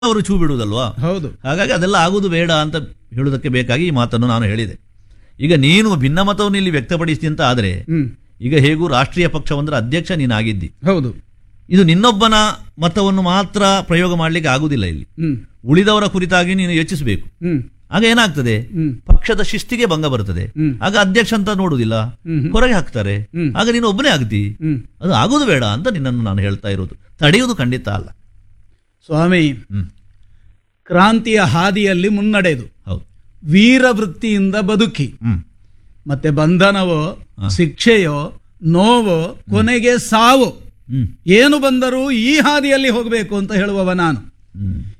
ಅವರು ಛೂ ಬಿಡುವುದಲ್ವಾ ಹೌದು ಹಾಗಾಗಿ ಅದೆಲ್ಲ ಆಗುವುದು ಬೇಡ ಅಂತ ಹೇಳುವುದಕ್ಕೆ ಬೇಕಾಗಿ ಈ ಮಾತನ್ನು ನಾನು ಹೇಳಿದೆ ಈಗ ನೀನು ಭಿನ್ನಮತವನ್ನು ಇಲ್ಲಿ ವ್ಯಕ್ತಪಡಿಸಿ ಅಂತ ಆದರೆ ಹ್ಮ್ ಈಗ ಹೇಗೂ ರಾಷ್ಟ್ರೀಯ ಪಕ್ಷವೊಂದರ ಅಧ್ಯಕ್ಷ ನೀನಾಗಿದ್ದಿ ಹೌದು ಇದು ನಿನ್ನೊಬ್ಬನ ಮತವನ್ನು ಮಾತ್ರ ಪ್ರಯೋಗ ಮಾಡಲಿಕ್ಕೆ ಆಗುವುದಿಲ್ಲ ಇಲ್ಲಿ ಹ್ಮ್ ಉಳಿದವರ ಕುರಿತಾಗಿ ನೀನು ಯೋಚಿಸಬೇಕು ಹ್ಮ್ ಆಗ ಏನಾಗ್ತದೆ ಹ್ಮ್ ಪಕ್ಷದ ಶಿಸ್ತಿಗೆ ಭಂಗ ಬರ್ತದೆ ಹ್ಮ್. ಆಗ ಅಧ್ಯಕ್ಷ ಅಂತ ನೋಡುವುದಿಲ್ಲ ಹ್ಮ್. ಹೊರಗೆ ಹಾಕ್ತಾರೆ ಹ್ಮ್. ಆಗ ನೀನು ಒಬ್ಬನೇ ಆಗ್ತಿ ಹ್ಮ್ ಅದು ಆಗುದು ಬೇಡ ಅಂತ ನಿನ್ನನ್ನು ನಾನು ಹೇಳ್ತಾ ಇರೋದು ತಡೆಯುವುದು ಖಂಡಿತ ಅಲ್ಲ ಸ್ವಾಮಿ ಹ್ಮ್ ಕ್ರಾಂತಿಯ ಹಾದಿಯಲ್ಲಿ ಮುನ್ನಡೆದು ಹೌದು ವೀರವೃತ್ತಿಯಿಂದ ಬದುಕಿ ಹ್ಮ್ ಮತ್ತೆ ಬಂಧನವೋ ಹಾ. ಶಿಕ್ಷೆಯೋ ನೋವೋ ಕೊನೆಗೆ ಸಾವು ಹ್ಮ್ ಏನು ಬಂದರೂ ಈ ಹಾದಿಯಲ್ಲಿ ಹೋಗಬೇಕು ಅಂತ ಹೇಳುವವ ನಾನು ಹ್ಮ್